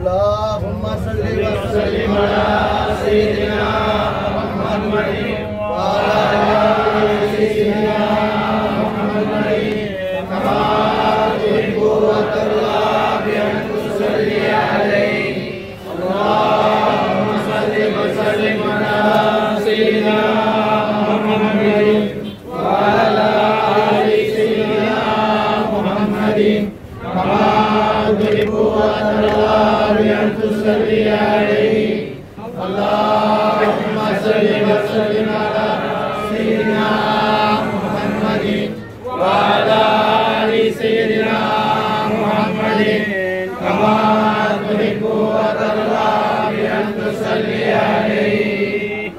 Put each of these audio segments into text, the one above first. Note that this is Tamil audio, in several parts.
اللهم صل وسلم على سيدنا محمد وعلى آل سيدنا محمد كما تحب وترضى بأن تصلي عليه اللهم صل وسلم على سيدنا محمد وعلى آل سيدنا محمد كما تحب وترضى بأن تصلي عليه اللهم صل وسلم على سيدنا محمد وعلى آل سيدنا محمد كما تحب وترضى بأن تصلي عليه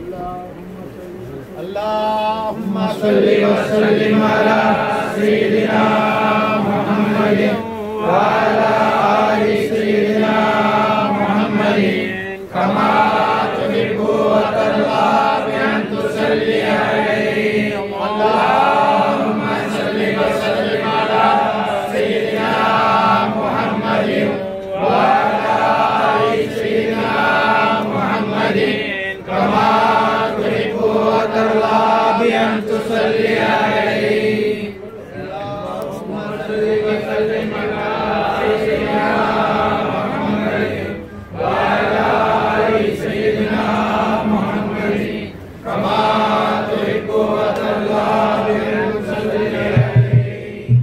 اللهم صل وسلم على سيدنا محمد وعلى آل سيدنا محمد كما تحب وترضى بأن تصلي عليه اللهم صل وسلم على سيدنا محمد وعلى آل سيدنا محمد كما تحب وترضى بأن تصلي عليه اللهم صل وسلم على سيدنا محمد وعلى آل سيدنا محمد كما تحب وترضى بأن تصلي عليه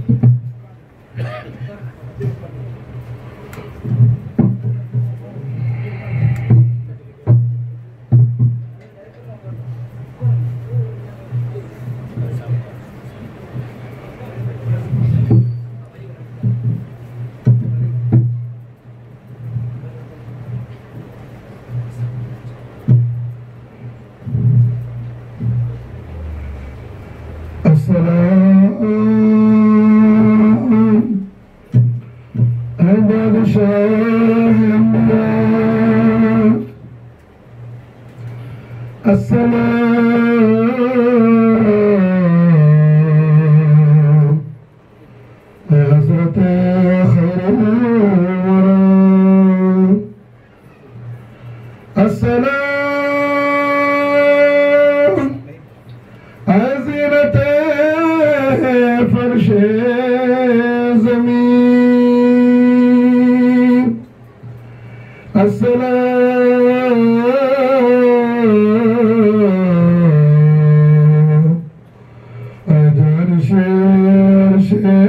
السلام عدد شاه الله السلام يا حضرة خير الورى السلام عزيرة فرش زمين السلام أجعل شير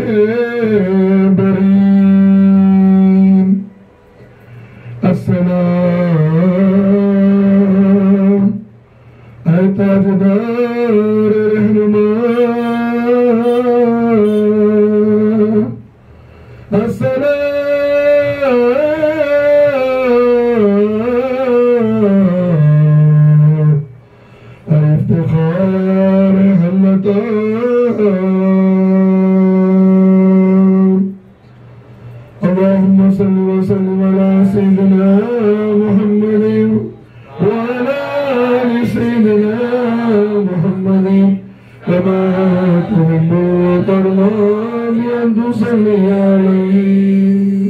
شبرين السلام أتاج دار رهنما السلام الافتخار هلتان اللهم صل وسلم على سيدنا محمد وعلى آل سيدنا محمد كما تحب وترضى بأن تصلي عليه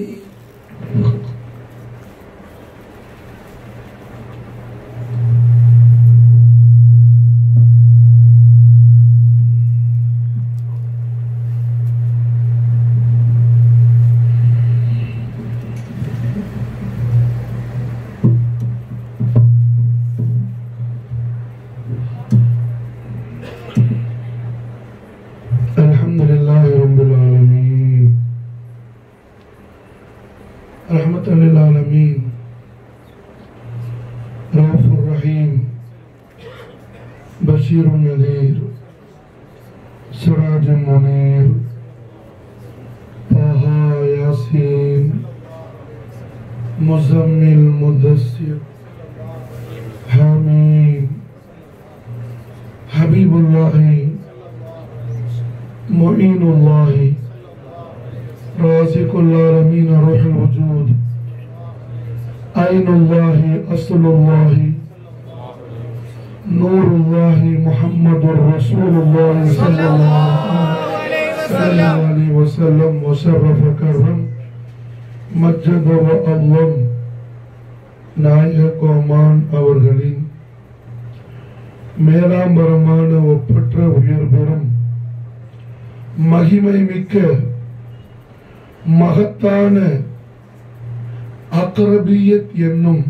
الحمد لله رب العالمين رحمة للعالمين رؤوف الرحيم بشير نذير سراج منير طه ياسين مزمل مدثر حميد حبيب الله معين الله رازق العالمين روح الوجود عين الله أصل الله نور الله محمد رسول الله صلى الله عليه وسلم وشرف كرم مجد وأظلم நாயக கோமான் அவர்களின் மேலாம்பரமான ஒப்பற்ற உயர்பெறும் மகிமை மிக்க மகத்தான அக்ரபியத் என்னும்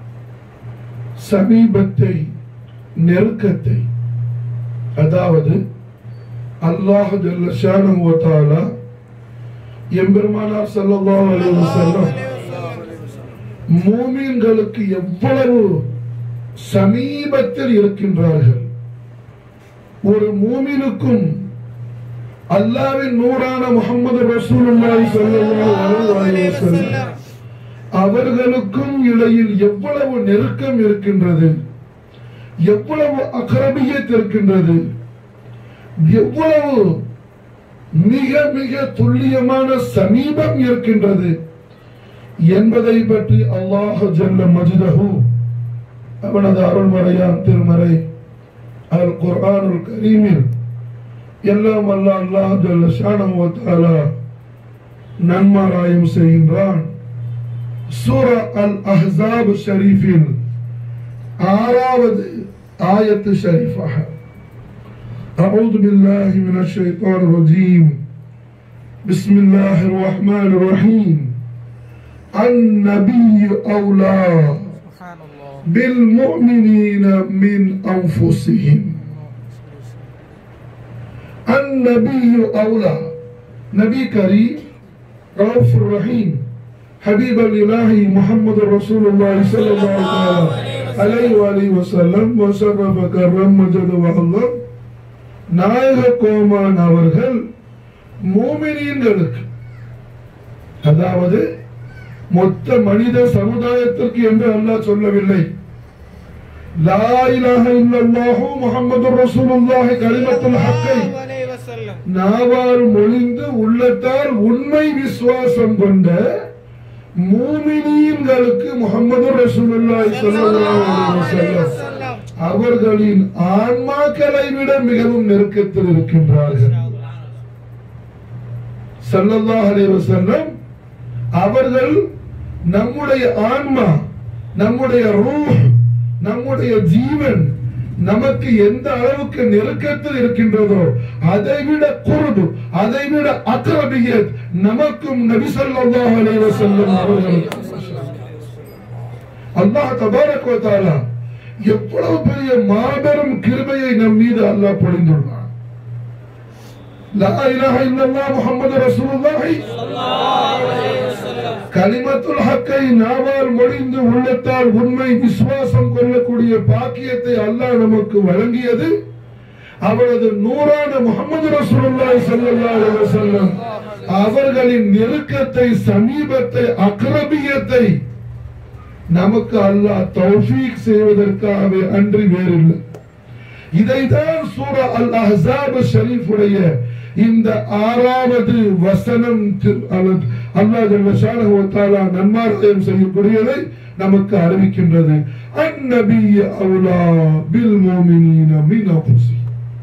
சமீபத்தை நெருக்கத்தை அதாவது அல்லாஹ் ஜல்லஷானஹு வ தஆலா எம்பெருமானார் ஸல்லல்லாஹு அலைஹி வஸல்லம் மூமின்களுக்கு எவ்வளவு சமீபத்தில் இருக்கின்றார்கள் ஒரு மூமினுக்கும் அல்லாவின் நூறான முகமது ரசூலுல்லாஹி ஸல்லல்லாஹு அலைஹி வஸல்லம் அவர்களுக்கும் இடையில் எவ்வளவு நெருக்கம் இருக்கின்றது எவ்வளவு அகரபியத் இருக்கின்றது எவ்வளவு மிக மிக துல்லியமான சமீபம் இருக்கின்றது என்பதை பற்றி அல்லாஹ் ஜல்ல மஜிதஹு அவனது அருள்மறையான் திருமறை அல் குர்ஆனுல் கரீமில் எல்லாம் அல்ல அல்லாஹ் ஜல்ல ஷானஹு வ தஆலா நன்மாராயம் செய்கின்றான் சூரா அல் அஹ்ஸாப் ஷரீஃபில் ஆறாவது ஆயத்து ஷரீஃபாக أعوذ بالله من الشيطان الرجيم بسم الله الرحمن الرحيم النبي أولى سبحان الله بالمؤمنين من أنفسهم النبي أولى نبي كريم رؤوف الرحيم حبيب الإله محمد رسول الله صلى الله عليه وآله وسلم وشرف كرم مجد وعظم நாயக கோமான் அவர்கள் மூமினியன்களுக்கு அதாவது மொத்த மனித சமுதாயத்திற்கு என்று அல்லாஹ் சொல்லவில்லை லா இலாஹ இல்லல்லாஹு முஹம்மதுர் ரசூலுல்லாஹி கலிமத்துல் ஹக்கை عليه وسلم நாவால் மொழிந்து உள்ளத்தால் உண்மை விசுவாசம் கொண்ட மூமினீன்களுக்கு முகமது ரசூலுல்லாஹி ஸல்லல்லாஹு அலைஹி வஸல்லம் அவர்களின் ஆன்மாக்களை விட மிகவும் நெருக்கத்தில் இருக்கின்றார்கள் ஸல்லல்லாஹு அலைஹி வஸல்லம் அவர்கள் நம்முடைய ஆன்மா நம்முடைய ரூஹ் நம்முடைய ஜீவன் நமக்கு எந்த அளவுக்கு நெருக்கத்தில் இருக்கின்றதோ அதைவிட குருபு அதைவிட அக்ரபியத் நமக்கும் நபி ஸல்லல்லாஹு அலைஹி வஸல்லம் அவர்களுக்கும் அல்லாஹ் தபாரக் வ தஆலா எவ்வளவு பெரிய மாபெரும் கிருபையை நம் மீது அல்லாஹ் பொழிந்துள்ளான் லா இலாஹ இல்லல்லாஹ் முஹம்மது ரசூலுல்லாஹி கலிமத்துல் ஹக்கை நாவால் மொழிந்து உள்ளத்தால் உண்மை விசுவாசம் கொள்ளக்கூடிய பாக்கியத்தை அல்லாஹ் நமக்கு வழங்கியது அவரது நூறான முகமது ரசூலுல்லாஹி ஸல்லல்லாஹு அலைஹி வஸல்லம் அவர்களின் நெருக்கத்தை சமீபத்தை அக்ரபியத்தை நமக்கு அல்லாஹ் தௌஃபீக் செய்வதற்காகவே அன்றி வேறில்லை இதைதான் சூரா அல் அஹ்ஸாப் ஷரீஃபுடைய இந்த ஆறாவது வசனம் திரு- அல்லது அல்லாஹ் ஜல்ல ஷானஹு வ தஆலா நன்மாராயம் செய்யக்கூடியதை நமக்கு அறிவிக்கின்றது அந்நபிய அவுலா பில் முஃமினீன மின் அன்ஃபுசிஹிம்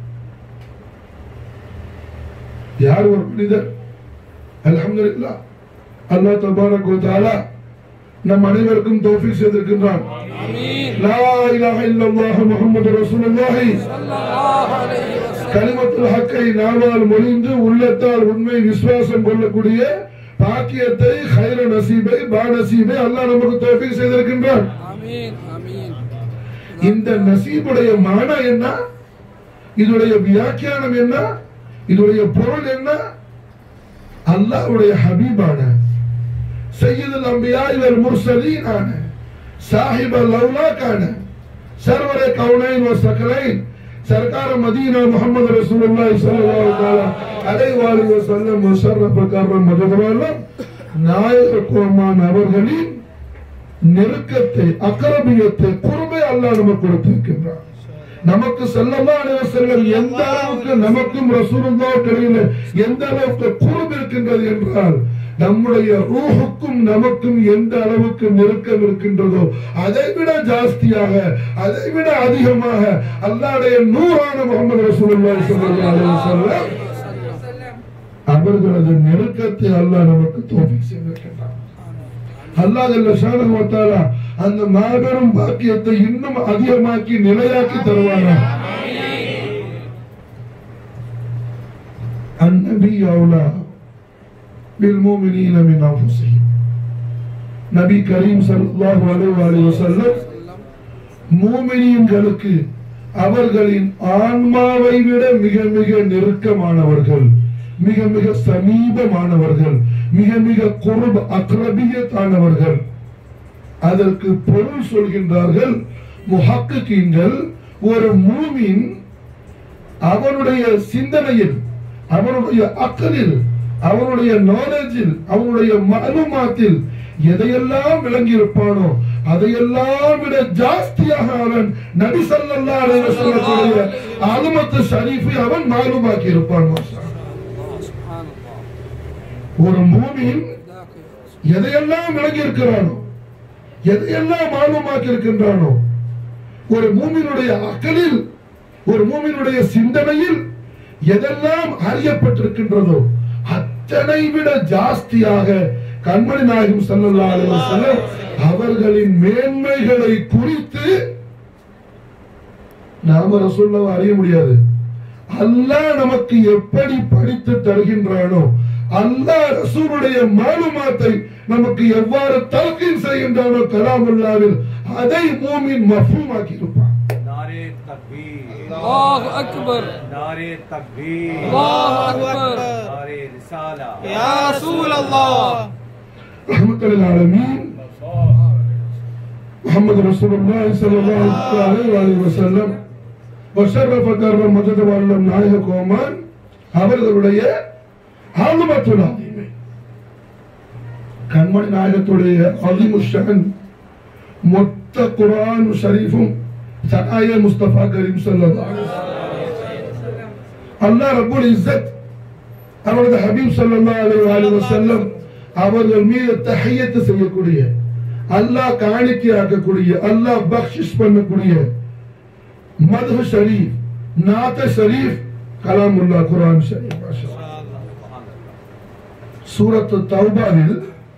யார் ஒரு மனிதர் அல்ஹம்துலில்லாஹ் அல்லாஹ் தபாரக் வ தஆலா நம் அனைவருக்கும் தௌஃபீக் செய்திருக்கின்றான் லா இலாஹ இல்லல்லாஹு முஹம்மது ரசூலுல்லாஹி கலிமத்துல் ஹக்கை நாவால் மொழிந்து உள்ளத்தால் உண்மை விசுவாசம் கொள்ளக்கூடிய பாக்கியத்தை ஹைர நசீபை பா நசீபை அல்லாஹ் நமக்கு தௌஃபீக் செய்திருக்கின்றான் آمين آمين இந்த நசீபுடைய மான என்ன இதோடைய வியாக்கியானம் என்ன இதோடைய பொருள் என்ன அல்லாஹ்வுடைய ஹபீபான சையதுல் அம்பியா இவர் முர்சலீனான சாஹிப் லௌலாக்கான சர்வர கவுனைன் வ சகலைன் சர்க்கார மதீனா முஹம்மது ரசூலுல்லாஹி ஸல்லல்லாஹு தஆலா அலைஹி வஸல்லம் வஸல்லம் முஷர்ரஃப கர்ரம் மஜதுவல்லம் நாயக கோமான் அவர்களின் நெருக்கத்தை அக்கரபியத்தை குருபை அல்லாஹ் நமக்கு கொடுத்திருக்கின்றார் நமக்கு ஸல்லல்லாஹு அலைஹி வஸல்லம் எந்த அளவுக்கு நமக்கும் ரசூலுல்லாஹ் இடையில எந்த அளவுக்கு குருபு இருக்கின்றது என்றால் நம்முடைய ரூஹுக்கும் நமக்கும் எந்த அளவுக்கு நெருக்கம் இருக்கின்றதோ அதை விட ஜாஸ்தியாக அதை விட அதிகமாக அல்லாஹ்வுடைய நூறான முகமது ரசூலுல்லாஹி ஸல்லல்லாஹு அலைஹி வஸல்லம் அவர்களது நெருக்கத்தை அல்லாஹ் நமக்கு தோஃபிக் செய்திருக்கின்றார் அல்லாஹ் ஜல்ல ஷானஹு வ தஆலா அந்த மாபெரும் பாக்கியத்தை இன்னும் அதிகமாக்கி நிலையாக்கி தருவாரா النبي أولى بالمؤمنين من أنفسهم நபி கரீம் ஸல்லல்லாஹு அலைஹி வஸல்லம் மூமினியன்களுக்கு அவர்களின் ஆன்மாவை விட மிக மிக நெருக்கமானவர்கள் மிக மிக சமீபமானவர்கள் மிக மிக குர்ப் அக்ரபியத்தானவர்கள் அதற்கு பொருள் சொல்கின்றார்கள் முஹக்கிக்கீன்கள் ஒரு மூமின் அவனுடைய சிந்தனையில் அவனுடைய அக்கலில் அவனுடைய நாலேஜில் அவனுடைய மலுமாத்தில் எதையெல்லாம் விளங்கி இருப்பானோ அதையெல்லாம் விட ஜாஸ்தியாக அவன் நபி ஸல்லல்லாஹு அலைஹி வஸல்லமுடைய ஆலுமத்து ஷரீஃபை அவன் மாலுமாக்கி இருப்பான் மாஷா அல்லாஹ். ஒரு மூமின் எதையெல்லாம் விளங்கி இருக்கிறானோ எதையெல்லாம் மாலுமாக்கி இருக்கின்றானோ ஒரு மூமினுடைய அக்கலில் ஒரு மூமினுடைய சிந்தனையில் எதெல்லாம் அறியப்பட்டிருக்கின்றதோ அத்தனை விட ஜாஸ்தியாக கண்மணி நாயகம் ஸல்லல்லாஹு அலைஹி வஸல்லம் அவர்களின் மேன்மைகளை குறித்து நாம ரசூலுல்லாஹ் அறிய முடியாது அல்லாஹ் நமக்கு எப்படி படித்து தருகின்றானோ அல்லாஹ் ரசூலுடைய மாலுமாத்தை நமக்கு எவ்வாறு தல்கீன் செய்கின்றானோ கலாமுல்லாவில் அதை மூமின் மஃபூமாக்கி இருப்பான் नारे तकबीर الله أكبر नारे तकबीर الله أكبر नारे रिसाला يا رسول الله رحمة للعالمين محمد رسول الله صلى الله عليه وآله وسلم وشرف كرم مجد வாழ்லம் நாயக கோமான் அவர்களுடைய ஆளுமத்துல் ஆதிமை கண்மணி நாயகத்துடைய அதிமுஷன் மொத்த குரான் ஷரீஃபும் சகாய முஸ்தபா கரீம் ஸல்லல்லாஹு அலைஹி வஸல்லம் அல்லாஹ் ரப்பல் இஸ்ஸத் அவரது ஹபீப் ஸல்லல்லாஹு அலைஹி வஸல்லம் அவர்கள் மீது தஹியத்து செய்யக்கூடிய அல்லாஹ் காணிக்கை ஆக்கக்கூடிய அல்லாஹ் பக்ஷிஷ் பண்ணக்கூடிய மதுஹ ஷரீஃப் நாத ஷரீஃப் கலாமுல்லா குர்ஆன் ஷரீஃப் மாஷா அல்லாஹ். சூரத்து தௌபாவில்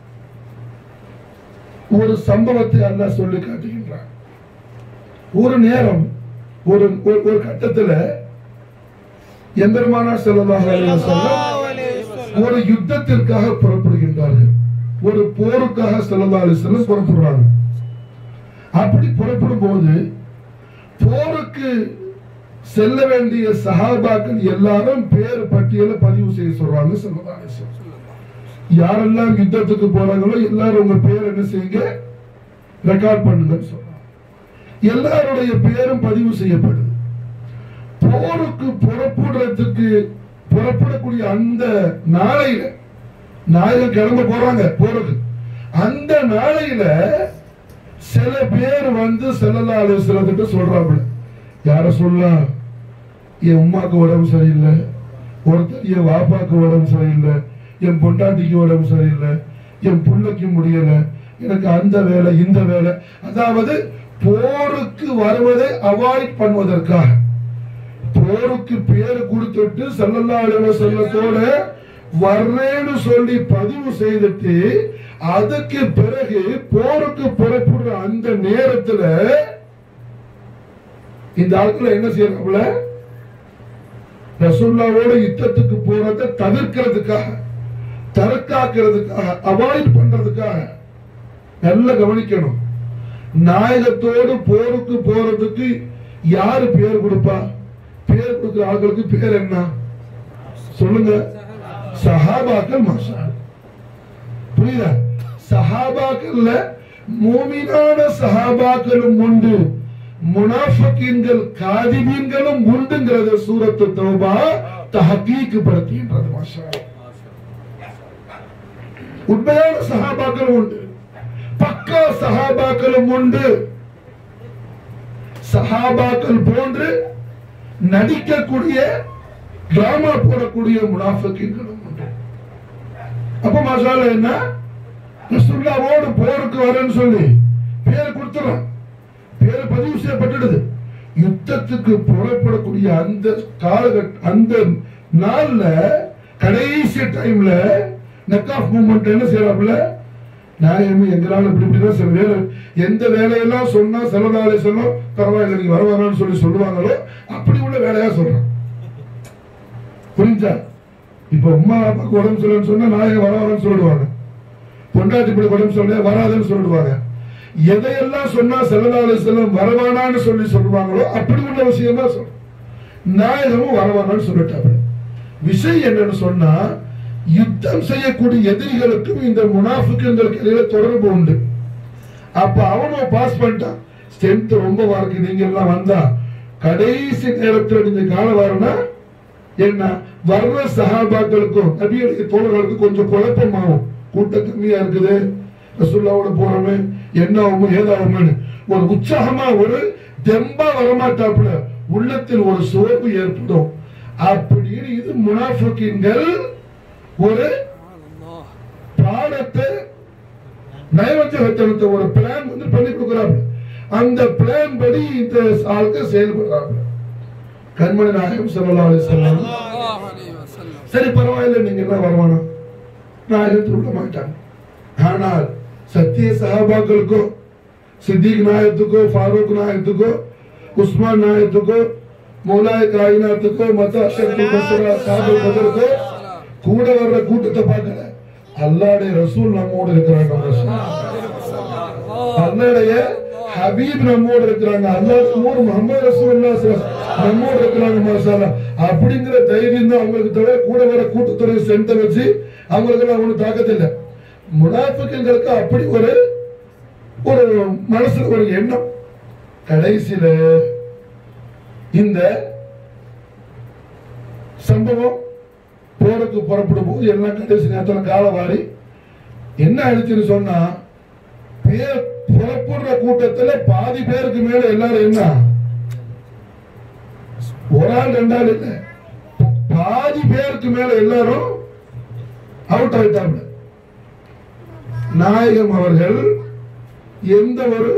ஒரு சம்பவத்தை அல்லாஹ் சொல்லி காட்டுகின்றான் ஒரு நேரம் ஒரு ஒரு- ஒரு கட்டத்துல எம்பெருமானா ஸல்லல்லாஹு அலைஹி வஸல்லம் ஒரு யுத்தத்திற்காக புறப்படுகின்றார்கள் ஒரு போருக்காக ஸல்லல்லாஹு அலைஹி வஸல்லம் புறப்படுறாங்க அப்படி புறப்படும் போது போருக்கு செல்ல வேண்டிய சஹாபாக்கள் எல்லாரும் பேர் பட்டியல பதிவு செய்ய சொல்றாங்க ஸல்லல்லாஹு அலைஹி வஸல்லம் யாரெல்லாம் யுத்தத்துக்கு போறாங்களோ எல்லாரும் உங்க பேர் என்ன செய்யுங்க ரெக்கார்ட் பண்ணுங்கன்னு சொல்றாங்க எல்லாருடைய பேரும் பதிவு செய்யப்படுது போருக்கு புறப்படுறதுக்கு புறப்படக்கூடிய அந்த நாளையில நாயகம் கிளம்ப போறாங்க போருக்கு அந்த நாளையில சில பேர் வந்து செல்லல்லா அலுவலகத்திட்ட சொல்றாப்புல யார சொல்லலாம் என் உமாக்கு உடம்பு சரியில்லை ஒருத்தர் என் வாப்பாக்கு உடம்பு சரியில்லை என் பொண்டாட்டிக்கு உடம்பு சரியில்லை என் பிள்ளைக்கு முடியல எனக்கு அந்த வேலை இந்த வேலை அதாவது போருக்கு வருவதை அவாய்ட் பண்ணுவதற்காக போருக்கு பேரு கொடுத்துட்டு சல்லல்லா அலைஹி செல்லத்தோட வர்றேன்னு சொல்லி பதிவு செய்துட்டு அதுக்கு பிறகு போருக்கு புறப்படுற அந்த நேரத்துல இந்த ஆட்களை என்ன செய்யறாங்கள ரசூல்லாவோட யுத்தத்துக்கு போறதை தவிர்க்கிறதுக்காக தற்காக்கிறதுக்காக அவாய்ட் பண்றதுக்காக நல்லா கவனிக்கணும் நாயகத்தோடு போருக்கு போறதுக்கு யாரு பேர் கொடுப்பா பேர் கொடுக்கிற ஆட்களுக்கு பேர் என்ன சொல்லுங்க சஹாபாக்கள் மாஷா அல்லாஹ். புரியுதா சஹாபாக்கள்ல மூமினான சஹாபாக்களும் உண்டு முனாஃபிகீன்கள் காதிபீன்களும் உண்டுங்கிறத சூரத்து தௌபா தஹகீக் படுத்துகின்றது மாஷா அல்லாஹ். உண்மையான சஹாபாக்கள் உண்டு பக்கா சஹாபாக்களும் உண்டு சஹாபாக்கள் போன்று நடிக்கக்கூடிய டிராமா போடக்கூடிய முனாஃபிக்குகளும் உண்டு அப்ப மசாலா என்ன ரசூலுல்லாவோடு போருக்கு வரேன்னு சொல்லி பேர் கொடுத்துறான் பேர் பதிவு செய்யப்பட்டுடுது யுத்தத்துக்கு புறப்படக்கூடிய அந்த காலகட்ட அந்த நாள்ல கடைசி டைம்ல நெக் ஆஃப் மூமெண்ட் என்ன செய்யறாப்புல நாயகமும் எங்களால இப்படி இப்படிதான் சில வேலை எந்த வேலையெல்லாம் சொன்னா செலவாலை சொன்னோம் பரவாயில்ல நீங்க வர வேணாம்னு சொல்லி சொல்லுவாங்களோ அப்படி உள்ள வேலையா சொல்றோம் புரிஞ்சா இப்ப அம்மா அப்பாவுக்கு உடம்பு சரியில்லைன்னு சொன்னா நாயகம் வர வரேன்னு சொல்லிடுவாங்க பொண்டாட்டி இப்படி உடம்பு சொல்ல வராதுன்னு சொல்லிடுவாங்க எதையெல்லாம் சொன்னா செல்லதாலே செல்லம் வரவானான்னு சொல்லி சொல்லுவாங்களோ அப்படி உள்ள விஷயமா சொல்றோம் நாயகமும் வரவானான்னு சொல்லிட்டாங்க விஷயம் என்னன்னு சொன்னா யுத்தம் செய்யக்கூடிய எதிரிகளுக்கும் இந்த முனாஃபிக்குங்களுக்கு இடையில தொடர்பு உண்டு அப்ப அவனும் பாஸ் பண்ணிட்டான் ஸ்ட்ரென்த் ரொம்ப இருக்கு நீங்க எல்லாம் வந்தா கடைசி நேரத்துல நீங்க கால வரனா என்ன வர்ற சஹாபாக்களுக்கும் நபியுடைய தோழர்களுக்கும் கொஞ்சம் குழப்பமாகும் கூட்டம் கம்மியா இருக்குது ரசுல்லாவோட போறோமே என்ன ஆகும் ஏதாகும்னு ஒரு உற்சாகமா ஒரு தெம்பா வரமாட்டாப்புல உள்ளத்தில் ஒரு சோர்வு ஏற்படும் அப்படின்னு இது முனாஃபிக்கின்கள் ஒரு பாடத்தை நயவஞ்சகத்தனத்தை ஒரு பிளான் வந்து பண்ணி கொடுக்குறாங்க அந்த பிளான் படி இந்த ஆளுக்கு செயல்படுறாங்க கண்மணி நாயகம் ஸல்லல்லாஹு அலைஹி வஸல்லம் الله عليه وسلم சரி பரவாயில்ல நீங்க எல்லாம் வரவானா நாயகத்தில் விட மாட்டாங்க ஆனால் சத்திய சஹாபாக்களுக்கோ சித்திக் நாயகத்துக்கோ ஃபாரூக் நாயகத்துக்கோ உஸ்மான் நாயகத்துக்கோ மௌலாய காயினாத்துக்கோ மத்த அஷத்து பசரா சாபல் பதருக்கோ கூட வர்ற கூட்டத்தை பார்க்கல அல்லாடைய ரசூல் நம்மோடு இருக்கிறாங்க ரசூல் அல்லாடைய ஹபீப் நம்மோடு இருக்கிறாங்க அல்லாஹ் நம்மோடு முகமது ரசூலுல்லாஹ் ஸல்லல்லாஹு அலைஹி வஸல்லம் நம்மோடு இருக்கிறாங்க மாஷாஅல்லாஹ் அப்படிங்கிற தைரியம் தான் அவங்களுக்கு தவிர கூட வர கூட்டத்துறை சென்ட வச்சு அவங்களுக்கு எல்லாம் ஒன்றும் தாக்கத்து இல்லை முனாஃபிக்குங்களுக்கு அப்படி ஒரு ஒரு மனசுல ஒரு எண்ணம் கடைசியில இந்த சம்பவம் போருக்கு புறப்படும் போது எல்லாம் கடைசி நேரத்தில் காலவாரி என்ன ஆயிடுச்சுன்னு சொன்னா பேர் புறப்படுற கூட்டத்துல பாதி பேருக்கு மேல எல்லாரும் என்ன ஒரு ஆள் ரெண்டு ஆள் இல்ல பாதி பேருக்கு மேல எல்லாரும் அவுட் ஆயிட்டாங்க நாயகம் அவர்கள் எந்த ஒரு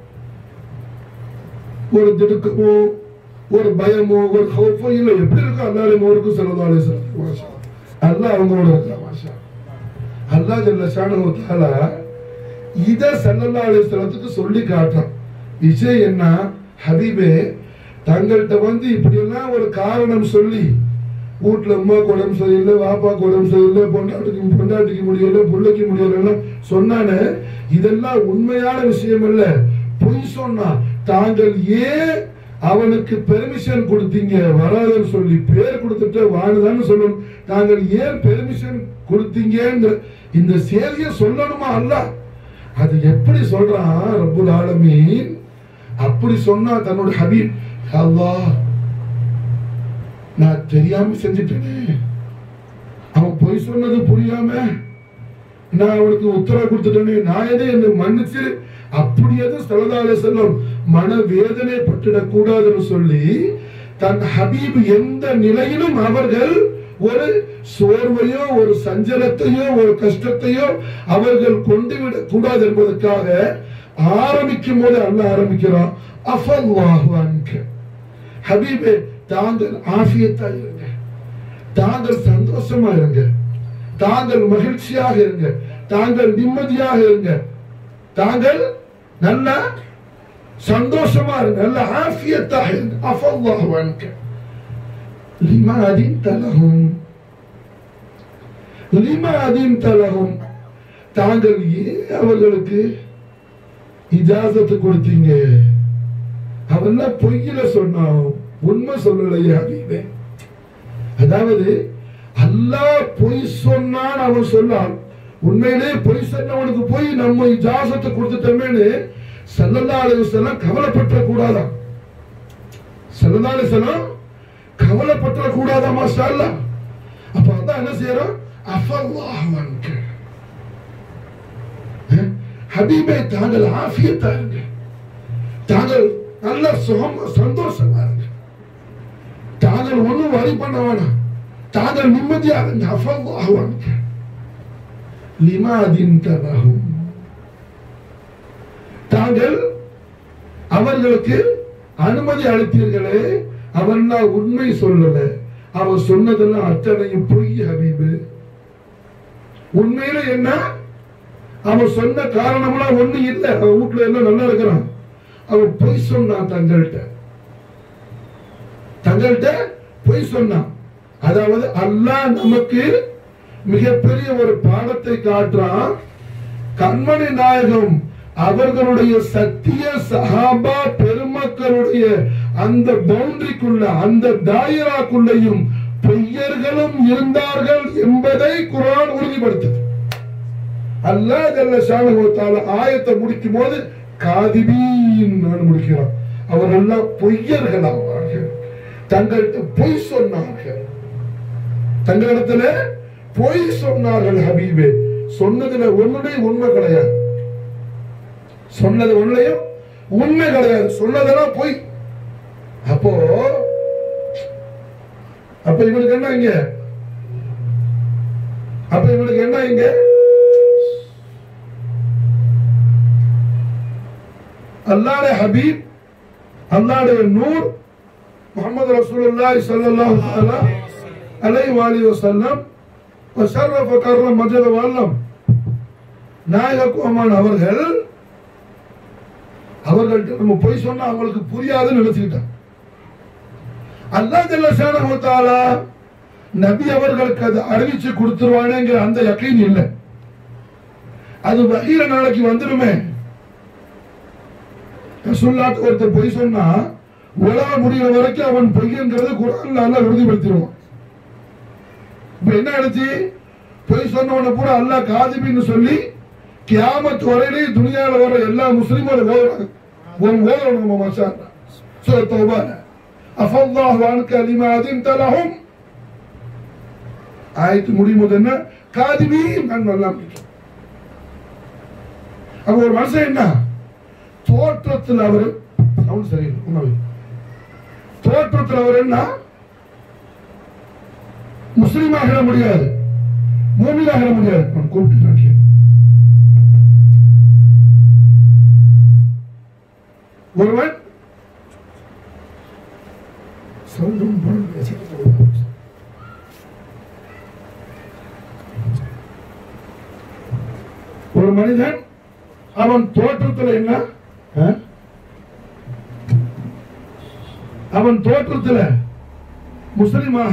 ஒரு திடுக்கமோ ஒரு பயமோ ஒரு ஹோப்போ இல்ல எப்படி இருக்கோ அல்லாஹ் ஊருக்கு செல்லதாலே மாஷா அல்லாஹ் அவங்களோட இருக்கிற மாஷா அல்லாஹ் ஜல்ல ஷானஹு தஆலா இத ஸல்லல்லாஹு அலைஹி வஸல்லத்துக்கு சொல்லி காட்டுறான் விஷயம் என்ன ஹபீபே தங்கள்கிட்ட வந்து இப்படி எல்லாம் ஒரு காரணம் சொல்லி வீட்டுல அம்மா உடம்பு சரியில்லை வாப்பா உடம்பு சரியில்லை பொண்டாட்டிக்கு பொண்டாட்டிக்கு முடியல பிள்ளைக்கு முடியல சொன்னானே இதெல்லாம் உண்மையான விஷயம் இல்ல பொய் சொன்னா தாங்கள் ஏன் அவனுக்கு பெர்மிஷன் கொடுத்தீங்க வராதுன்னு சொல்லி பேர் கொடுத்துட்டு வாணுதான்னு சொல்லணும் தாங்கள் ஏன் பெர்மிஷன் கொடுத்தீங்கன்ற இந்த செய்தியை சொல்லணுமா அல்ல அது எப்படி சொல்றான் ரப்புல் ஆலமீன் அப்படி சொன்னா தன்னோட ஹபீப் "யா அல்லாஹ் நான் தெரியாம செஞ்சுட்டேனே அவன் பொய் சொன்னது புரியாம நான் அவனுக்கு உத்தரவு கொடுத்துட்டேனே நான் எதை என்னை மன்னிச்சு அப்படி எதுவும் சலதாலே செல்லும் மன வேதனை பட்டுடக் கூடாதுன்னு சொல்லி தன் ஹபீப் எந்த நிலையிலும் அவர்கள் ஒரு சோர்வையோ ஒரு சஞ்சலத்தையோ ஒரு கஷ்டத்தையோ அவர்கள் கொண்டு விடக் கூடாது என்பதற்காக ஆரம்பிக்கும் போது அல்ல ஆரம்பிக்கிறான் அஃபல்லாஹு அன்க ஹபீபே தாங்கள் ஆஃபியத்தா இருங்க தாங்கள் சந்தோஷமா இருங்க தாங்கள் மகிழ்ச்சியாக இருங்க தாங்கள் நிம்மதியாக இருங்க தாங்கள் நல்ல சந்தோஷமா இருங்க நல்ல ஆஃபியத்தாக இருங்க அஃபல்லாஹு அன்க லிமா அதின்த லஹும் லிமா அதின்த லஹும் தாங்கள் ஏன் அவர்களுக்கு இஜாசத்து கொடுத்தீங்க அவெல்லாம் பொய்யில சொன்னான் உண்மை சொல்லலையே ஹபீபே அதாவது அல்லாஹ் பொய் சொன்னான் அவன் சொன்னான் உண்மையிலே பொய் சொன்னவனுக்கு போய் நம்ம இஜாசத்தை கொடுத்துட்டோமேனு சல்லல்லா அலைவசல்லாம் கவலைப்பட்ட கூடாதான் சல்லல்லா அலைவசல்லாம் கவலைப்பட்ட கூடாதா மாஷா அல்லாஹ் அப்ப அதான் என்ன செய்யறோம் அஃபல்லாஹ் அன்க அஹ், ஹபீபே தாங்கள் ஆஃபியத்தா இருங்க தாங்கள் நல்ல சுகம் சந்தோஷமா இருங்க தாங்கள் ஒண்ணும் வரி பண்ண வேணாம் தாங்கள் நிம்மதியா இருங்க அஃபல்லாஹ் அன்க லிமா அதின்தலஹும் தாங்கள் அவர்களுக்கு அனுமதி அளித்தீர்களே அவன் நான் உண்மை சொல்லல அவன் சொன்னதெல்லாம் அத்தனையும் பொய் ஹபீபு உண்மையில என்ன அவன் சொன்ன காரணம்லாம் ஒண்ணு இல்ல அவன் வீட்டுல எல்லாம் நல்லா இருக்கிறான் அவன் பொய் சொன்னான் தங்கள்கிட்ட தங்கள்கிட்ட பொய் சொன்னான் அதாவது அல்லாஹ் நமக்கு மிகப்பெரிய ஒரு பாடத்தை காட்டுறான் கண்மணி நாயகம் அவர்களுடைய சத்திய சஹாபா பெருமக்களுடைய அந்த பவுண்டரிக்குள்ள அந்த தாயிராக்குள்ளேயும் பொய்யர்களும் இருந்தார்கள் என்பதை குரான் உறுதிப்படுத்துது அல்லாஹ் ஜல்ல ஷானஹு வ தஆலா ஆயத்தை முடிக்கும் போது காதிபீன் முடிக்கிறான் அவரெல்லாம் பொய்யர்களாவார்கள் தங்கள்கிட்ட பொய் சொன்னார்கள் தங்களிடத்துல பொய் சொன்னார்கள் ஹபீபே சொன்னதுல ஒண்ணுடைய உண்மை கிடையாது சொன்னது ஒண்ணுலையும் உண்மை கிடையாது சொன்னதெல்லாம் பொய் அப்போ அப்ப இவனுக்கு என்ன இங்க அப்ப இவனுக்கு என்ன இங்க அல்லாஹ்வுடைய ஹபீப் அல்லாஹ்வுடைய நூர் முஹம்மது ரசூலுல்லாஹி ஸல்லல்லாஹு தஆலா அலைஹி வஆலிஹி வஸல்லம் வஷரஃப கர்ரம் மஜத வல்லம் நாயக கோமான் அவர்கள் அவர்கள்ட்ட நம்ம பொய் சொன்னா அவங்களுக்கு புரியாதுன்னு நினைச்சுக்கிட்டான் அல்லாஹ் ஜல்ல ஷானஹு வ தஆலா நபி அவர்களுக்கு அது அறிவிச்சு கொடுத்துருவானேங்கிற அந்த யக்கீன் இல்லை அது வகையில நாளைக்கு வந்துடுமே ரசூல்லாட்டு ஒருத்தர் பொய் சொன்னா உலகம் முடிகிற வரைக்கும் அவன் பொய்யங்கிறது குரான்ல அல்லாஹ் உறுதிப்படுத்திடுவான் இப்ப என்ன ஆயிடுச்சு பொய் சொன்னவன பூரா அல்லாஹ் காதிபின்னு சொல்லி கியாமத் வரையிலே துனியால வர எல்லா முஸ்லிமும் அதை ஓதுறாங்க ஒரு ஓதுறோம் நம்ம மச்சா சூர தௌபால அஃபல்லாஹு அன்க லிமா அதின்த லஹும் ஆயத்து முடியும் போது என்ன காதிபீன் நான் நல்லா அப்ப ஒரு மனுஷன் என்ன தோற்றத்தில் அவர் சவுண்ட் சரியில்லை உணவு தோற்றத்தில் அவர் என்ன முஸ்லீமாக முடியாது மூமியாக முடியாது நான் கூப்பிட்டு காட்டியேன். ஒருவன் சொல்லும் பொழுது ஒரு மனிதன் அவன் தோற்றத்தில் என்ன ஆ? அவன் தோற்றத்தில் முஸ்லிமாக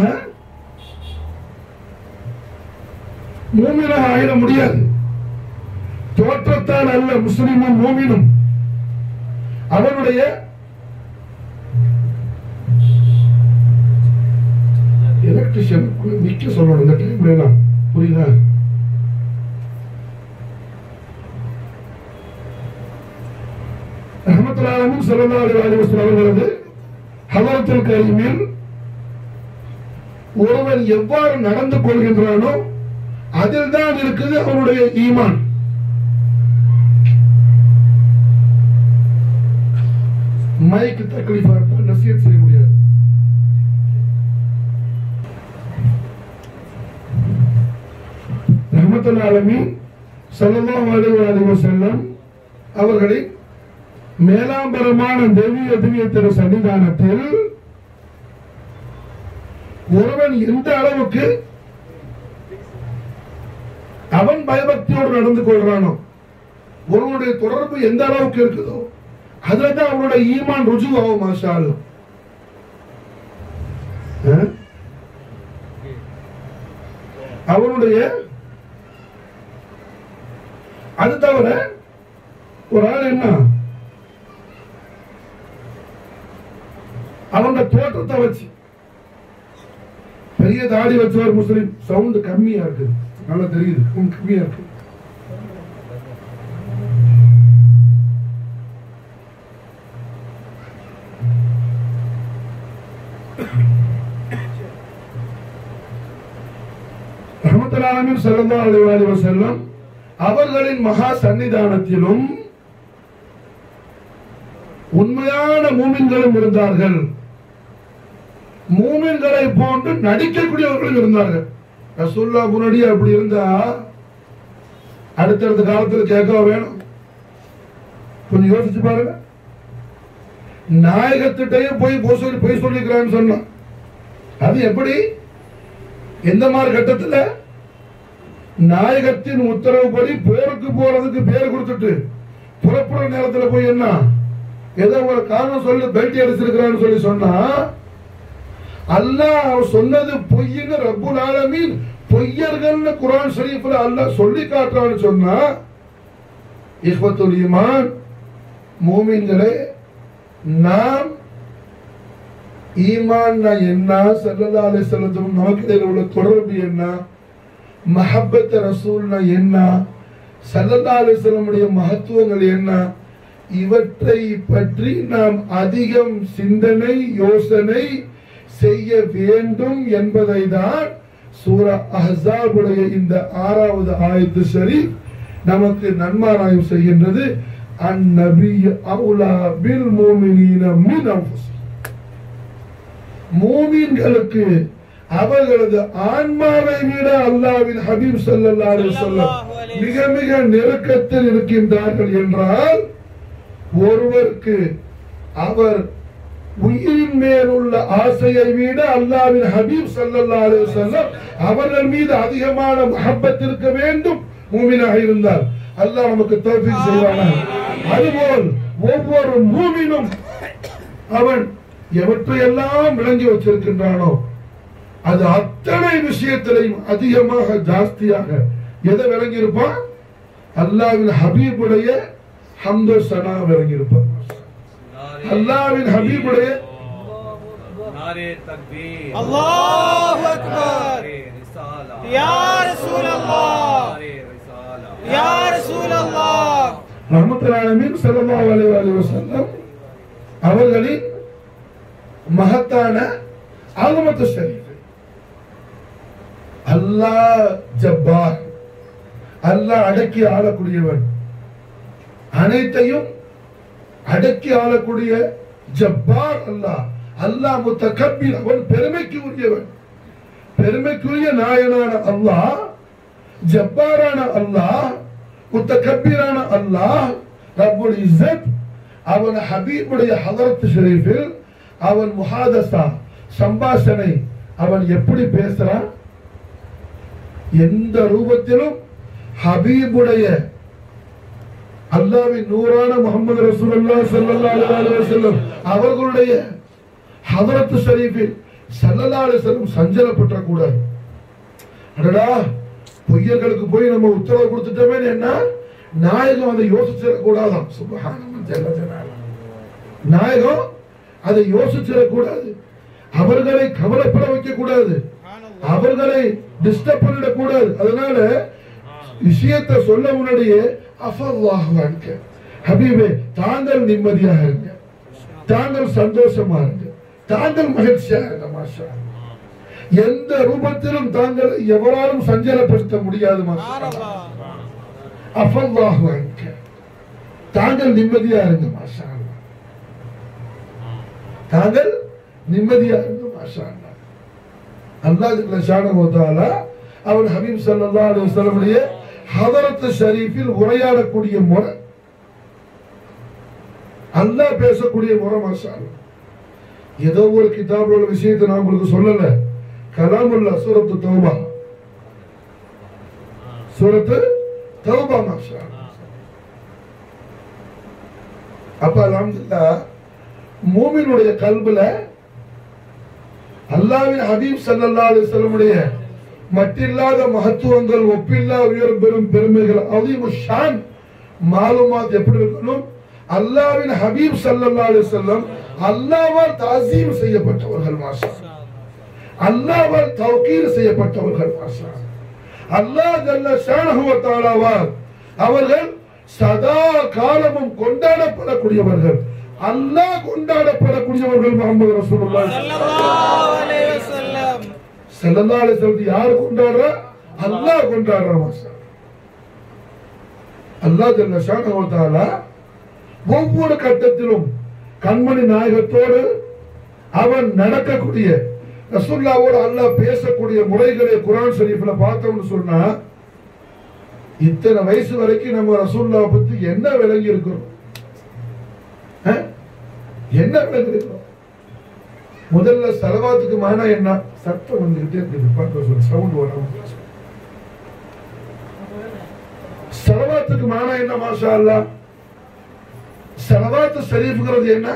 மூமினாக ஆயிட முடியாது தோற்றத்தால் அல்ல முஸ்லிமும் மூமினும் அவனுடைய எலக்ட்ரிஷியன் நிக்க சொல்லணும் இந்த டைம்ல எல்லாம் புரியுதா ரஹமத்துல்லாஹும் ஸல்லல்லாஹு அலைஹி வஸல்லம் அவர்களது ஹதரத்துல் கரீமில் ஒருவன் எவ்வாறு நடந்து கொள்கின்றானோ அதில் தான் இருக்குது அவனுடைய ஈமான் மைக்கு தக்லீஃபா இருந்தா நசியத் செய்ய முடியாது ரஹமத்துல் ஆலமீன் ஸல்லல்லாஹு அலைஹி வஸல்லம் அவர்களை மேலாம்பரமான தெய்வீக திவ்யத்திர சன்னிதானத்தில் ஒருவன் எந்த அளவுக்கு அவன் பயபக்தியோடு நடந்து கொள்றானோ ஒருவனுடைய தொடர்பு எந்த அளவுக்கு இருக்குதோ அதுல தான் அவனுடைய ஈமான் ருஜு ஆகும் மாஷா அல்லாஹ். ஆ? அவனுடைய அது தவிர ஒரு ஆள் என்ன அவங்க தோற்றத்தை வச்சு பெரிய தாடி வச்சவர் முஸ்லிம் சவுண்ட் கம்மியா இருக்குது நல்லா தெரியுது ரொம்ப கம்மியா இருக்கு ரஹமத்துல் ஆலமீன் ஸல்லல்லாஹு அலைஹி வஸல்லம் அவர்களின் மகா சன்னிதானத்திலும் உண்மையான மூமின்களும் இருந்தார்கள் மூமின்களை போன்று நடிக்கக்கூடியவர்களும் இருந்தார்கள் ரசூல்லா முன்னாடி அப்படி இருந்தா அடுத்தடுத்த காலத்துல கேட்க வேணும் கொஞ்சம் யோசிச்சு பாருங்க நாயகத்திட்டயே போய் போய் சொல்லி போய் சொல்லிக்கிறான்னு சொன்னான் அது எப்படி எந்த மாதிரி கட்டத்துல நாயகத்தின் உத்தரவுப்படி போருக்கு போறதுக்கு பேர் கொடுத்துட்டு புறப்புற நேரத்துல போய் என்ன ஏதோ ஒரு காரணம் சொல்லி பெல்ட் அடிச்சிருக்கிறான்னு சொல்லி சொன்னா அல்லாஹ் அவர் சொன்னது பொய்ன்னு ரப்புல் ஆலமீன் பொய்யர்கள்னு குர்ஆன் ஷரீஃப்ல அல்லாஹ் சொல்லி காட்டுறான்னு சொன்னா இஹ்வத்துல் ஈமான் மூமின்களே நாம் ஈமான்னா என்ன ஸல்லல்லாஹு அலைஹி வஸல்லம் நமக்கு இடையில உள்ள தொடர்பு என்ன மஹப்பத் ரசூல்னா என்ன ஸல்லல்லாஹு அலைஹி வஸல்லமுடைய மகத்துவங்கள் என்ன இவற்றை பற்றி நாம் அதிகம் சிந்தனை யோசனை செய்ய வேண்டும் என்பதை தான் சூரா அஹ்ஸாபுடைய இந்த ஆறாவது ஆயத்து ஷரீஃப் நமக்கு நன்மாராயம் செய்கின்றது அந்நபி அவுலா பில் மூமினீன மின் அன்ஃபுஸிஹிம் மூமின்களுக்கு அவர்களது ஆன்மாவை விட அல்லாவின் ஹபீப் ஸல்லல்லாஹு அலைஹி வஸல்லம் மிக மிக நெருக்கத்தில் இருக்கின்றார்கள் என்றால் ஒருவருக்கு அவர் உயிரின் மேல் உள்ள ஆசையை விட அல்லாவின் ஹபீப் ஸல்லல்லாஹு அலைஹி வஸல்லம் அவர்கள் மீது அதிகமான மஹப்பத் இருக்க வேண்டும் மூமினாக இருந்தால் அல்லாஹ் நமக்கு தௌஃபீக் செய்வானாக அதுபோல் ஒவ்வொரு மூமினும் அவன் எவற்றையெல்லாம் விளங்கி வச்சிருக்கின்றானோ அது அத்தனை விஷயத்திலையும் அதிகமாக ஜாஸ்தியாக எதை விளங்கி இருப்பான் அல்லாவின் ஹபீபுடைய ஹம்து சனா விளங்கி இருப்பான் அல்லாவின் ஹபீபுடைய नारे तकबीर अल्लाह अकबर नारे रिसाला या रसूल अल्लाह नारे रिसाला या रसूल अल्लाह ரஹமத்துல் ஆலமீன் ஸல்லல்லாஹு அலைஹி வஸல்லம் அவர்களின் மகத்தான ஆகமத்து ஷரீஃப் அல்லாஹ் ஜப்பார் அல்லாஹ் அடக்கி ஆளக்கூடியவன் அனைத்தையும் அடக்கி ஆளக்கூடிய ஜப்பார் அல்லாஹ் அல்லாஹ் முத்தகப்பீர் அவன் பெருமைக்கு உரியவன் பெருமைக்குரிய நாயனான அல்லாஹ் ஜப்பாரான அல்லாஹ் முத்தகப்பீரான அல்லாஹ் ரப்புல் இஸ்ஸத் அவன் ஹபீபுடைய ஹதரத் ஷரீஃபில் அவன் முஹாதசா சம்பாஷணை அவன் எப்படி பேசுறான் எந்த ரூபத்திலும் ஹபீபுடைய அல்லாவின் நூறான முகமது ரசூலுல்லாஹ் ஸல்லல்லாஹு அலைஹி வஸல்லம் அவர்களுடைய ஹதரத் ஷரீஃபில் ஸல்லல்லாஹு அலைஹி வஸல்லம் சஞ்சலப்பட்ட கூடாது அடடா பொய்யர்களுக்கு போய் நம்ம உத்தரவு கொடுத்துட்டோமே என்ன நாயகம் அதை யோசிச்சிட கூடாதாம் சுபஹானல்லாஹ் ஜல்ல ஜலாலுஹு. நாயகம் அதை யோசிச்சிட கூடாது அவர்களை கவலைப்பட வைக்க கூடாது அவர்களை டிஸ்டர்ப் பண்ணிட கூடாது அதனால விஷயத்தை சொல்ல முன்னாடியே அஃபல்லாஹு அன்க ஹபீபே தாங்கள் நிம்மதியாக இருங்க தாங்கள் சந்தோஷமா இருங்க தாங்கள் மகிழ்ச்சியா இருங்க மாஷா அல்லாஹ். எந்த ரூபத்திலும் தாங்கள் எவராலும் சஞ்சலப்படுத்த முடியாது மாஷா அல்லாஹ். அஃபல்லாஹு அன்க தாங்கள் நிம்மதியா இருங்க மாஷா அல்லாஹ். தாங்கள் நிம்மதியா இருங்க மாஷா அல்லாஹ். அல்லாஹ் ஜல்ல ஷானஹு வ தஆலா அவன் ஹபீப் ஸல்லல்லாஹு அலைஹி வஸல்லமுடைய ஹதரத் ஷரீஃபில் உரையாடக்கூடிய முறை அல்லாஹ் பேசக்கூடிய முறை மாஷா அல்லாஹ். ஏதோ ஒரு கிதாபில் உள்ள விஷயத்தை நான் உங்களுக்கு சொல்லல கலாமுல்லா சூரத்து தௌபா சூரத்து தௌபா மாஷா அல்லாஹ். அப்ப அல்ஹம்துலில்லாஹ் மூமினுடைய கல்புல அல்லாஹ்வின் ஹபீப் ஸல்லல்லாஹு அலைஹி வஸல்லமுடைய மட்டில்லாத மகத்துவங்கள் ஒப்பில்லா உயர் பெரும் பெருமைகள் அதீமு ஷான் மாலுமாத் எப்படி இருக்கணும் அல்லாஹ்வின் ஹபீப் ஸல்லல்லாஹு அலைஹி வஸல்லம் அல்லாஹ்வால் தாசீம் செய்யப்பட்டவர்கள் மாஷா அல்லாஹ்வால் தௌகீர் செய்யப்பட்டவர்கள் மாஷா அல்லாஹ் ஜல்ல ஷானஹு வ தஆலாவால் அவர்கள் சதா காலமும் கொண்டாடப்படக்கூடியவர்கள் அல்லாஹ் கொண்டாடப்படக்கூடியவர்கள் முகமது ரசூலுல்லாஹி सल्लल्लाहु अलैहि वसल्लम ஸல்லல்லாஹு அலைஹி வஸல்லம் யார் கொண்டாடுறா அல்லாஹ் கொண்டாடுறா மாஷா அல்லாஹ் ஜல்ல ஷானஹு வ தஆலா ஒவ்வொரு கட்டத்திலும் கண்மணி நாயகத்தோடு அவன் நடக்கக்கூடிய ரசூல்லாவோடு அல்லாஹ் பேசக்கூடிய முறைகளை குர்ஆன் ஷரீஃப்ல பார்த்தோம்னு சொன்னா இத்தனை வயசு வரைக்கும் நம்ம ரசூல்லாவை பத்தி என்ன விளங்கி இருக்கிறோம் அஹ்? என்ன விளங்கி இருக்கிறோம் முதல்ல செலவாத்துக்கு மானா என்ன சத்தம் வந்துகிட்டே இருக்குது பார்க்க சொல்லு சவுண்ட் வராம செலவாத்துக்கு மானா என்ன மாஷா அல்லா செலவாத்து ஷரீஃப்ங்கிறது என்ன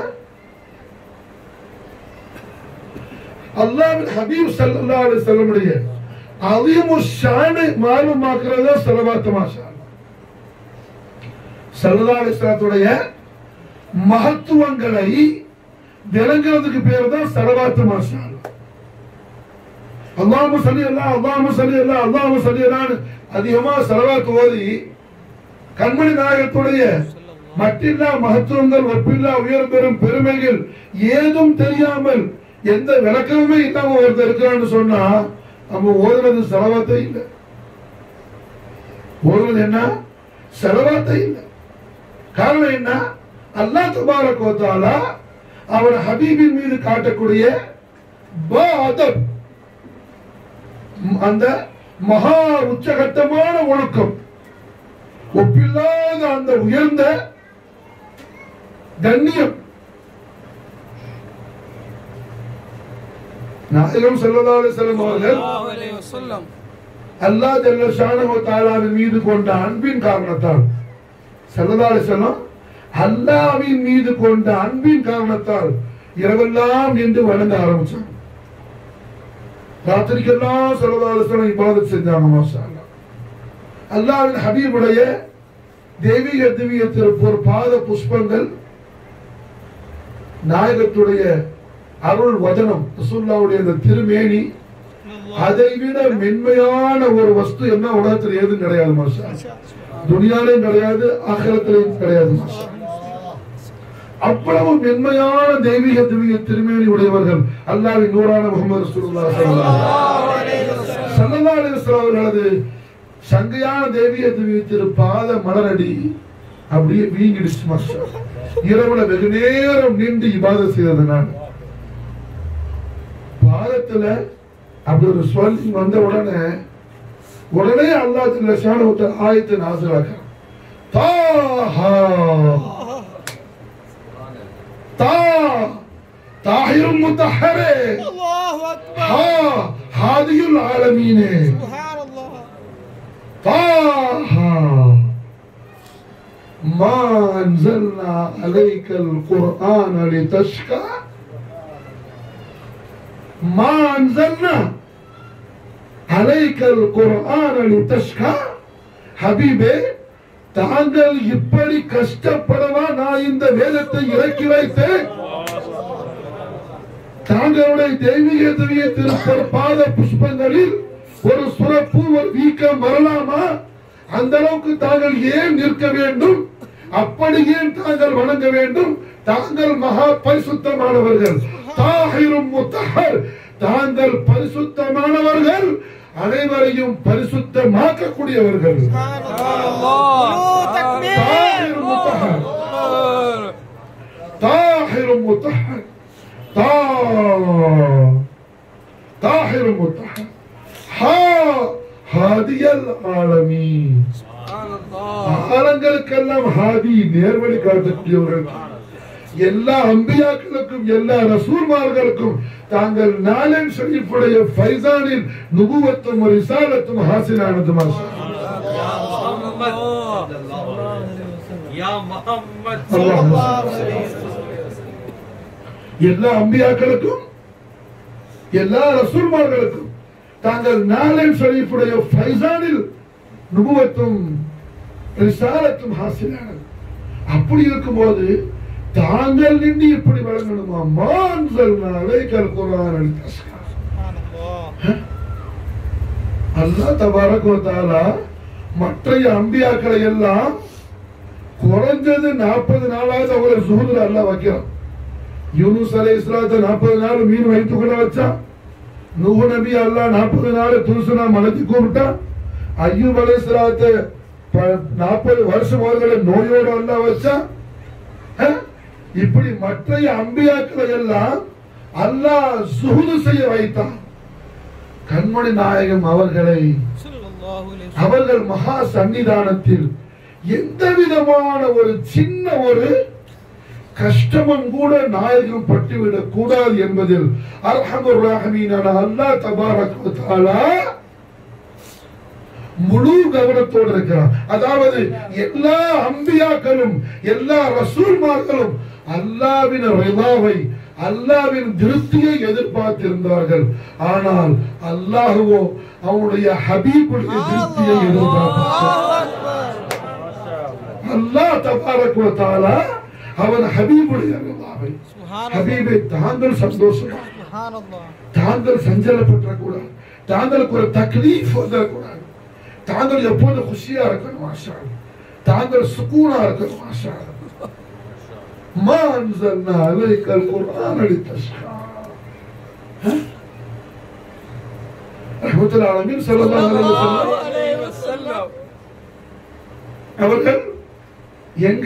அல்லாஹ்வின் ஹபீப் ஸல்லல்லாஹு அலைஹி வஸல்லமுடைய அலீமு ஷானை மாலுமாக்குறதா செலவாத்து மாஷா அல்லா. ஸல்லல்லாஹு அலைஹி வஸல்லத்துடைய மகத்துவங்களை விளங்குறதுக்கு பேர் தான் செலவாத்து மாஷா அல்லா. அல்லாஹ்மு சல்லி அல்லாஹ் அல்லாஹ்மு சல்லி அல்லாஹ் அல்லாஹ்மு சல்லி அல்லாஹ்னு அதிகமா செலவாத்து ஓதி கண்மணி நாயகத்துடைய மட்டில்லா மகத்துவங்கள் ஒப்பில்லா உயர் பெறும் பெருமைகள் ஏதும் தெரியாமல் எந்த விளக்கமுமே இல்லாம ஒருத்தர் இருக்கிறான்னு சொன்னா நம்ம ஓதுறது செலவாத்தே இல்லை ஓதுவது என்ன செலவாத்தே இல்லை காரணம் என்ன அல்லாஹ் தபாரக் வ தஆலா அவன் ஹபீபின் மீது காட்டக்கூடிய பாதப் அந்த மகா உச்சகட்டமான ஒழுக்கம் ஒப்பில்லாத அந்த உயர்ந்த கண்ணியம் நாயகம் ஸல்லல்லாஹு அலைஹி வஸல்லம் அவர்கள் الله عليه وسلم அல்லாஹ் ஜல்ல ஷானஹு தஆலாவின் மீது கொண்ட அன்பின் காரணத்தால் ஸல்லல்லாஹு அலைஹி வஸல்லம் அல்லாஹ்வின் மீது கொண்ட அன்பின் காரணத்தால் இரவெல்லாம் நின்று வணங்க ஆரம்பிச்சாங்க ராத்திரிக்கெல்லாம் ஸல்லல்லாஹு அலைஹி வஸல்லம் இபாதத் செஞ்சாங்க மாஷா அல்லாஹ் அல்லாஹ்வின் ஹபீபுடைய தெய்வீக திவ்ய திருப்பூர் பாத புஷ்பங்கள் நாயகத்துடைய அருள் வதனம் ரசூலுல்லாஹ்வுடைய அந்த திருமேனி அதை விட மென்மையான ஒரு வஸ்து என்ன உலகத்தில் ஏதும் கிடையாது மாஷா துனியாலையும் கிடையாது ஆகிரத்திலையும் கிடையாது மாஷா அவ்வளவு மென்மையான தெய்வீக திவ்ய திருமேனி உடையவர்கள் அல்லாஹ்வின் நூறான முகமது ரசூலுல்லாஹ் ஸல்லல்லாஹு அலைஹி வஸல்லம் ஸல்லல்லாஹு அலைஹி வஸல்லம் அவர்களது சங்கையான தெய்வீக திவ்ய திரு பாத மலரடி அப்படியே வீங்கிடுச்சு மாஷா இரவுல வெகு நேரம் நின்று இபாதத் செய்தது நான் பாதத்துல அப்படி ஒரு ஸ்வெல்லிங் வந்த உடனே உடனே அல்லாஹ் ஜல்ல ஷானஹு ஆயத்தை நாசிலாக்கிறான் தாஹா தா தாஹிரும் முத்தஹரே الله اكبر ஹா ஹாதியுல் ஆலமீனே سبحان الله طه ما أنزلنا عليك القرآن لتشقى ما أنزلنا عليك القرآن لتشقى ஹபீபே தாங்கள் இப்படி கஷ்டப்படவா நான் இந்த வேதத்தை இறக்கி வைத்தேன் தாங்களுடைய தெய்வீக திவ்ய திருப்பர் பாத புஷ்பங்களில் ஒரு சுரப்பு ஒரு வீக்கம் வரலாமா அந்த அளவுக்கு தாங்கள் ஏன் நிற்க வேண்டும் அப்படி ஏன் தாங்கள் வணங்க வேண்டும் தாங்கள் மகா பரிசுத்தமானவர்கள் தாகிரும் முத்தஹர் தாங்கள் பரிசுத்தமானவர்கள் அனைவரையும் பரிசுத்தமாக்கக்கூடியவர்கள் سبحان الله تكبير طاهر مطهر طاهر مطهر طا- طاهر مطهر ها هادي العالمين سبحان الله ஆலங்களுக்கெல்லாம் ஹாதி நேர்வழி காட்டக்கூடியவர்கள் எல்லா அம்பியாக்களுக்கும் எல்லா ரசூல்மார்களுக்கும் தாங்கள் நாலன் ஷரீஃபுடைய ஃபைசானில் நுபுவத்தும் ஒரு இசாலத்தும் ஹாசிலானது மாஷா या मोहम्मद அல்லாஹ் எல்லா அம்பியாக்களுக்கும் எல்லா ரசூல்மார்களுக்கும் தாங்கள் நாலன் ஷரீஃபுடைய ஃபைசானில் நுபுவத்தும் ரிசாலத்தும் ஹாசிலானது அப்படி இருக்கும்போது தாங்கள் நின்று இப்படி வழங்கணுமா மான்சல் அலைக்கல் குரான் அளித்தஸ்கா سبحان الله அல்லாஹ் தபாரக் வ தஆலா மற்றைய அம்பியாக்களை எல்லாம் குறைஞ்சது நாற்பது நாளாவது அவங்களை சுகுதுல அல்லாஹ் வைக்கிறான் யூனுஸ் அலை இஸ்லாத்தை நாற்பது நாள் மீன் வைத்துக்கொள்ள வச்சான் நூஹ் நபி அல்லாஹ் நாற்பது நாள் துருசுனா மலத்தி கூப்பிட்டான் ஐயூப் அலை இஸ்லாத்தை நாற்பது வருஷம் அவர்களை நோயோடு அல்லாஹ் வச்சான் அஹ்? இப்படி மற்றைய அம்பியாக்களை எல்லாம் அல்லாஹ் சுகுது செய்ய வைத்தான் கண்மணி நாயகம் அவர்களை صلى الله عليه وسلم அவர்கள் மகா சன்னிதானத்தில் எந்த விதமான ஒரு சின்ன ஒரு கஷ்டமும் கூட நாயகம் பட்டுவிடக் கூடாது என்பதில் அர்ஹமுர் ராஹமீனான அல்லாஹ் தபாரக் வ தஆலா முழு கவனத்தோடு இருக்கிறான் அதாவது எல்லா அம்பியாக்களும் எல்லா ரசூல்மார்களும் அல்லாவின் ரிலாவை அல்லாவின் திருப்தியை எதிர்பார்த்திருந்தார்கள் ஆனால் அல்லாஹுவோ அவனுடைய ஹபீபுடைய திருப்தியை எதிர்பார்த்தார் அல்லாஹ் தபாரக் வ தஆலா அவன் ஹபீபுடைய ரிலாவை ஹபீபை தாங்கள் சந்தோஷமா سبحان الله தாங்கள் சஞ்சலப்பட்டுறக்கூடாது தாங்களுக்கு ஒரு தக்லீஃப் வந்துடக்கூடாது தாங்கள் எப்போது குஷியா இருக்கணும் மாஷா அல்லாஹ். தாங்கள் சுக்கூனா இருக்கணும் மாஷா அல்லாஹ். ما أنزلنا عليك القرآن لتشقى ها؟ رحمة العالمين صلى الله عليه وسلم الله عليه وسلم அவர்கள் எங்க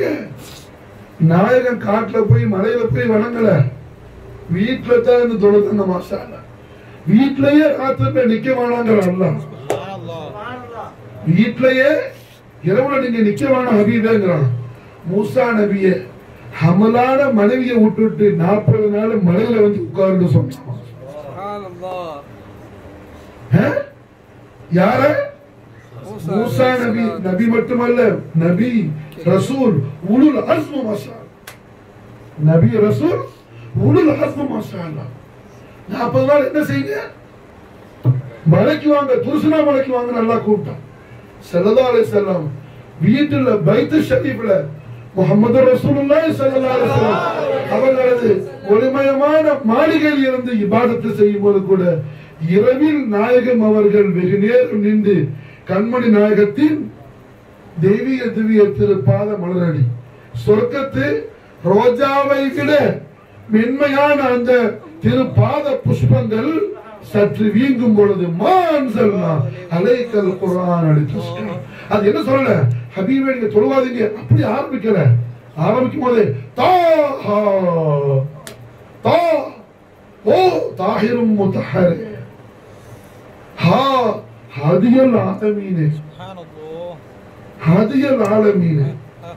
நாயகன் காட்டுல போய் மலையில போய் வணங்கல வீட்டுல தான் இருந்து தொழுதாங்க மாஷா அல்லாஹ். வீட்லயே ராத்திரில நிக்க வேணாங்கிற அல்லாஹ் سبحان الله வீட்லயே இரவுல நீங்க நிக்க வேணாம் ஹபீபேங்கிறான் மூசா நபிய ஹமலான மனைவியை விட்டுட்டு நாற்பது நாள் மலையில வந்து உட்கார்ந்து சொன்னான் سبحان الله ஆ? யார மூசா நபி நபி மட்டுமல்ல நபி ரசூல் உலுல் அஸ்மு மாஷா நபி ரசூல் உலுல் அஸ்மு மாஷா அல்லாஹ். நாற்பது நாள் என்ன செய்யுங்க மலைக்கு வாங்க துருசுனா மலைக்கு வாங்க நல்லா கூப்பிட்டான் ஸல்லல்லாஹு அலைஹி வஸல்லம் வீட்டுல பைத்து ஷரீஃப்ல முகமது ரசூலுல்லாஹி ஸல்லல்லாஹு அலைஹி வஸல்லம் அவர்களது ஒளிமயமான மாளிகையில் இருந்து இபாதத்து செய்யும் போது கூட இரவில் நாயகம் அவர்கள் வெகு நேரம் நின்று கண்மணி நாயகத்தின் தெய்வீக திவ்ய திருப்பாத மலரடி சொர்க்கத்து ரோஜாவை விட மென்மையான அந்த திருப்பாத புஷ்பங்கள் சற்று வீங்கும் பொழுது மான் செல்னா அலைக்கல் குரான் அடித்து அது என்ன சொல்லல ஹபீபே நீங்க தொழுவாதீங்க அப்படி ஆரம்பிக்கல ஆரம்பிக்கும் போது தாஹா தா ஓ தாஹிரும் முத்தஹர் ஹா ஹதியல் ஆதமீனே سبحان الله ஹதியல் ஆலமீனே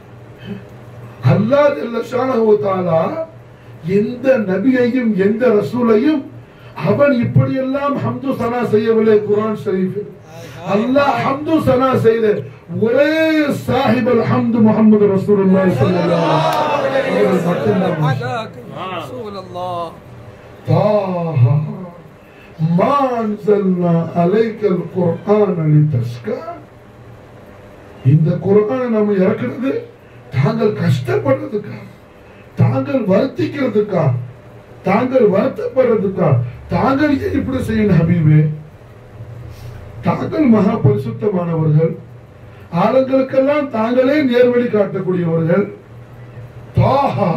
அல்லாஹ் ஜல்ல ஷானஹு வ தஆலா எந்த நபியையும் எந்த ரசூலையும் அவன் இப்படியெல்லாம் ஹம்து சனா செய்யவில்லை குர்ஆன் ஷரீஃபில் அல்லாஹ் ஹம்து சனா செய்த ஒரே சாஹிப் அல் ஹம்து முஹம்மது ரசூலுல்லாஹி ஸல்லல்லாஹு அலைஹி வஸல்லம் மட்டும்தான் حداك يا رسول الله طه ما أنزلنا عليك القرآن لتشقى இந்த குர்ஆனை நம்ம இறக்குறது தாங்கள் கஷ்டப்படுறதுக்கா தாங்கள் வருத்திக்கிறதுக்கா தாங்கள் வருத்தப்படுறதுக்கா தாங்கள் ஏன் இப்படி செய்யணும் ஹபீபே தாங்கள் மகா பரிசுத்தமானவர்கள் ஆளுங்களுக்கெல்லாம் தாங்களே நேர்வழி காட்டக்கூடியவர்கள் தாஹா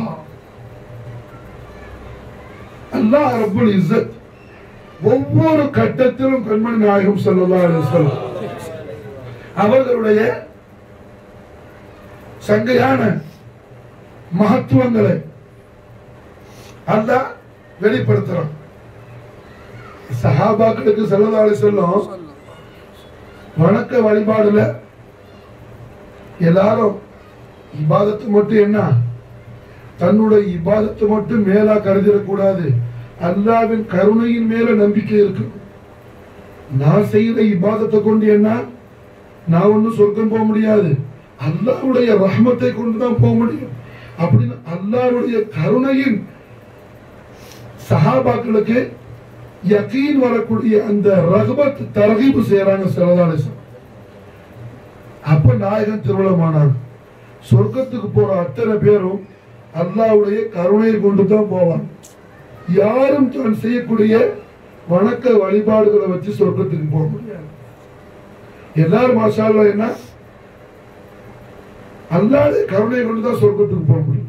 அல்லாஹ் ரப்புல் இஸ்ஸத் ஒவ்வொரு கட்டத்திலும் கண்மணி நாயகம் ஸல்லல்லாஹு அலைஹி வஸல்லம் அவர்களுடைய சங்கையான மகத்துவங்களை அல்லாஹ் வெளிப்படுத்துறான் சஹாபாக்களுக்கு ஸல்லல்லாஹு அலைஹி வஸல்லம் வணக்க வழிபாடுல எல்லாரும் இபாதத்து மட்டும் என்ன தன்னுடைய இபாதத்தை மட்டும் மேலா கருதிடக்கூடாது அல்லாவின் கருணையின் மேல நம்பிக்கை இருக்கு நான் செய்யற இபாதத்தை கொண்டு என்ன நான் ஒன்னும் சொர்க்கம் போக முடியாது அல்லாஹ்வுடைய ரஹ்மத்தை கொண்டு தான் போக முடியும் அப்படின்னு அல்லாஹ்வுடைய கருணையின் சஹாபாக்களுக்கு யகீன் வரக்கூடிய அந்த ரஹ்மத் தரகீபு செய்யறாங்க சிலதாலேசம் அப்ப நாயகன் திருவிழமானாங்க சொர்க்கத்துக்கு போற அத்தனை பேரும் அல்லாஹ்வுடைய கருணையை கொண்டு தான் போவாங்க யாரும் தான் செய்யக்கூடிய வணக்க வழிபாடுகளை வச்சு சொர்க்கத்துக்கு போக முடியாது எல்லாரும் மாஷா அல்லாஹ் என்ன அல்லாஹ்வுடைய கருணையை கொண்டு தான் சொர்க்கத்துக்கு போக முடியும்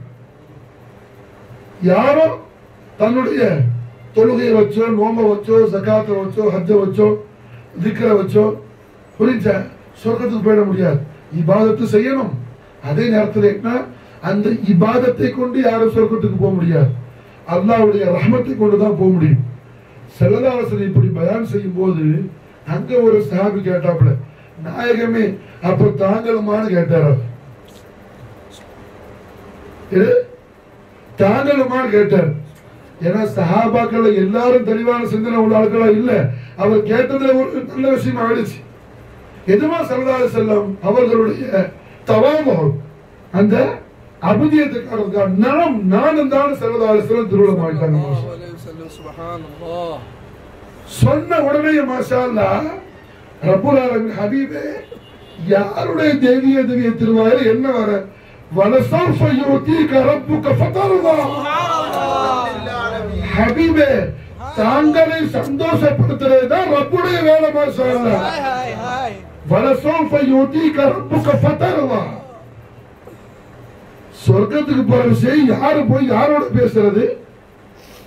யாரும் தன்னுடைய தொழுகையை வச்சோ நோம்ப வச்சோ ஜகாத்தை வச்சோ ஹஜ்ஜ வச்சோ திக்கரை வச்சோ புரிஞ்ச சொர்க்கத்துக்கு போயிட முடியாது இபாதத்து செய்யணும் அதே நேரத்தில் என்ன அந்த இபாதத்தை கொண்டு யாரும் சொர்க்கத்துக்கு போக முடியாது அல்லாஹ்வுடைய ரஹமத்தை கொண்டு தான் போக முடியும் செல்லதாசன் இப்படி பயான் செய்யும் போது அங்க ஒரு சஹாபி கேட்டாப்புல நாயகமே அப்ப தாங்களுமான்னு கேட்டார் அவர். இது தாங்களுமான்னு கேட்டார் ஏன்னா சஹாபாக்கள் எல்லாரும் தெளிவான சிந்தனை உள்ள ஆட்களா இல்ல அவர் கேட்டதுல ஒரு நல்ல விஷயம் ஆயிடுச்சு எதுமா சல்லல்லாஹு அலைஹி வஸல்லம் அவர்களுடைய தவாமம் அந்த அபிதியத்தை காரணத்துக்காக நாம் நானும் தான் சல்லல்லாஹு அலைஹி வஸல்லம் திருவிழா ஆயிட்டாங்க الله عليه وسلم سبحان الله சொன்ன உடனே மாஷா அல்லாஹ் ரப்புல் ஆலமீன் ஹபீபே யாருடைய தேவிய தேவிய திருவாயில் என்ன வர வலசௌஃப யுதீக ரப்புக ஃபதர்வா ஹபீபே தாங்களை சந்தோஷப்படுத்துறது தான் ரப்புடைய வேலை மாஷா அல்லாஹ் هاي هاي هاي வலசௌஃப யுதீக ரப்புக ஃபதர்வா சொர்க்கத்துக்கு போற விஷயம் யாரு போய் யாரோட பேசுறது